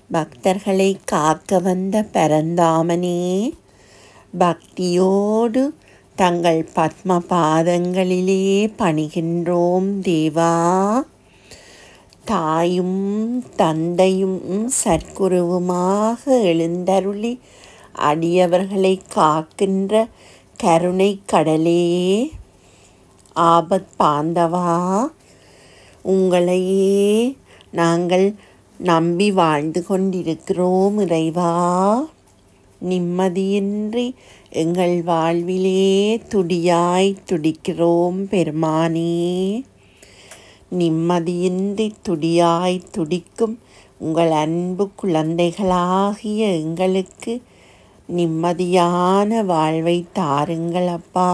பக்தர்களை காக்க வந்த பரந்தாமனே பக்தியோடு தங்கள் பத்ம பாதங்களிலே பணிகின்றோம் தேவா தாயும் தந்தையும் சற்குருவுமாக எழுந்தருளி அடியவர்களை காக்கின்ற கருணை கடலே ஆபத் பாந்தவா உங்களையே நாங்கள் நம்பி வாழ்ந்து கொண்டிருக்கிறோம் இறைவா நிம்மதியின்றி எங்கள் வாழ்விலே துடியாய் துடிக்கிறோம் பெருமானே நிம்மதியின்றி துடியாய் துடிக்கும் உங்கள் அன்பு குழந்தைகளாகிய எங்களுக்கு நிம்மதியான வாழ்வை தாருங்கள் அப்பா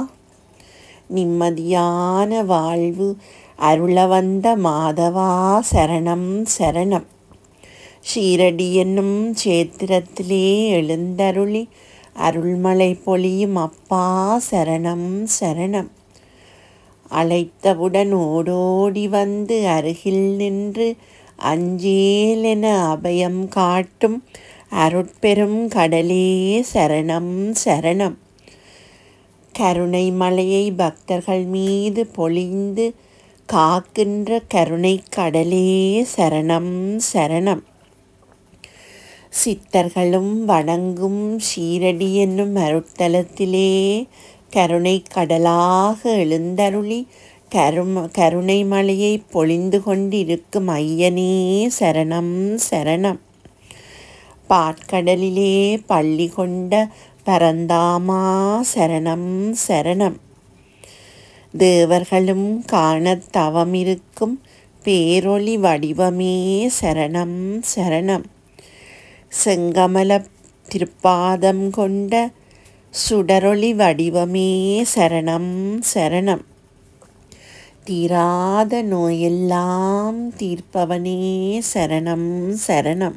நிம்மதியான வாழ்வு அருள வந்த மாதவா சரணம் சரணம் ஷீரடி என்னும் சேத்திரத்திலே எழுந்தருளி அருள்மலை பொழியும் அப்பா சரணம் சரணம் அழைத்தவுடன் ஓடோடி வந்து அருகில் நின்று அஞ்சேலென அபயம் காட்டும் அருட்பெரும் கடலே சரணம் சரணம் கருணை மலையை பக்தர்கள் மீது பொழிந்து காக்கின்ற கருணை கடலே சரணம் சரணம் சித்தர்களும் வணங்கும் ஷீரடி என்னும் அருட்தலத்திலே கருணை கடலாக எழுந்தருளி கரும் கருணை மலையை பொழிந்து கொண்டிருக்கும் ஐயனே சரணம் சரணம் பாட்கடலிலே பள்ளி கொண்ட பரந்தாமா சரணம் சரணம் தேவர்களும் காணத் தவமிருக்கும் பேரொளி வடிவமே சரணம் சரணம் செங்கமல திருப்பாதம் கொண்ட சுடரொளி வடிவமே சரணம் சரணம் தீராத நோயெல்லாம் தீர்ப்பவனே சரணம் சரணம்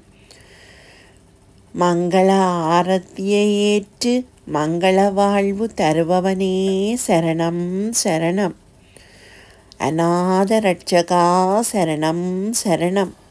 மங்கள ஆரத்தியை ஏற்று மங்கள வாழ்வு தருபவனே சரணம் சரணம் அநாத ரட்சகா சரணம் சரணம்